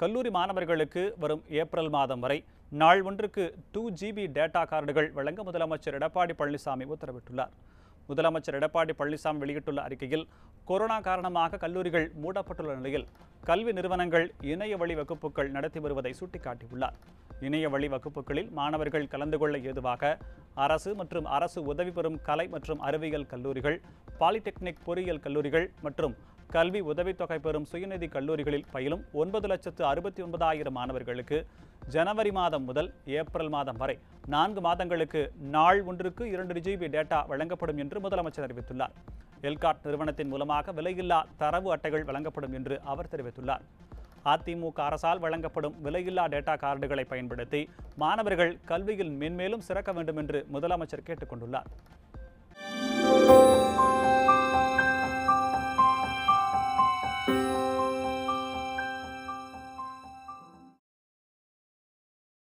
கல்லூரி மாணவர்களுக்கு வரும் ஏப்ரல் மாதம் வரை நாள் ஒன்றுக்கு டூ ஜிபி டேட்டா கார்டுகள் வழங்க முதலமைச்சர் எடப்பாடி பழனிசாமி உத்தரவிட்டுள்ளார் முதலமைச்சர் எடப்பாடி பழனிசாமி வெளியிட்டுள்ள அறிக்கையில் கொரோனா காரணமாக கல்லூரிகள் மூடப்பட்டுள்ள நிலையில் கல்வி நிறுவனங்கள் இணைய வழி வகுப்புகள் நடத்தி வருவதை சுட்டிக்காட்டியுள்ளார் இணைய வழி வகுப்புகளில் மாணவர்கள் கலந்து கொள்ள ஏதுவாக அரசு மற்றும் அரசு உதவி பெறும் கலை மற்றும் அறிவியல் கல்லூரிகள் பாலிடெக்னிக் பொறியியல் கல்லூரிகள் மற்றும் கல்வி உதவித்தொகை பெறும் சுயநிதி கல்லூரிகளில் பயிலும் ஒன்பது லட்சத்து அறுபத்தி ஒன்பதாயிரம் மாணவர்களுக்கு ஜனவரி மாதம் முதல் ஏப்ரல் மாதம் வரை நான்கு மாதங்களுக்கு நாள் ஒன்றுக்கு இரண்டு ஜிபி டேட்டா வழங்கப்படும் என்று முதலமைச்சர் அறிவித்துள்ளார் எல்காட் நிறுவனத்தின் மூலமாக விலையில்லா தரவு அட்டைகள் வழங்கப்படும் என்று அவர் தெரிவித்துள்ளார் அதிமுக அரசால் வழங்கப்படும் விலையில்லா டேட்டா கார்டுகளை பயன்படுத்தி மாணவர்கள் கல்வியில் மென்மேலும் சிறக்க வேண்டும் என்று முதலமைச்சர் கேட்டுக்கொண்டுள்ளார்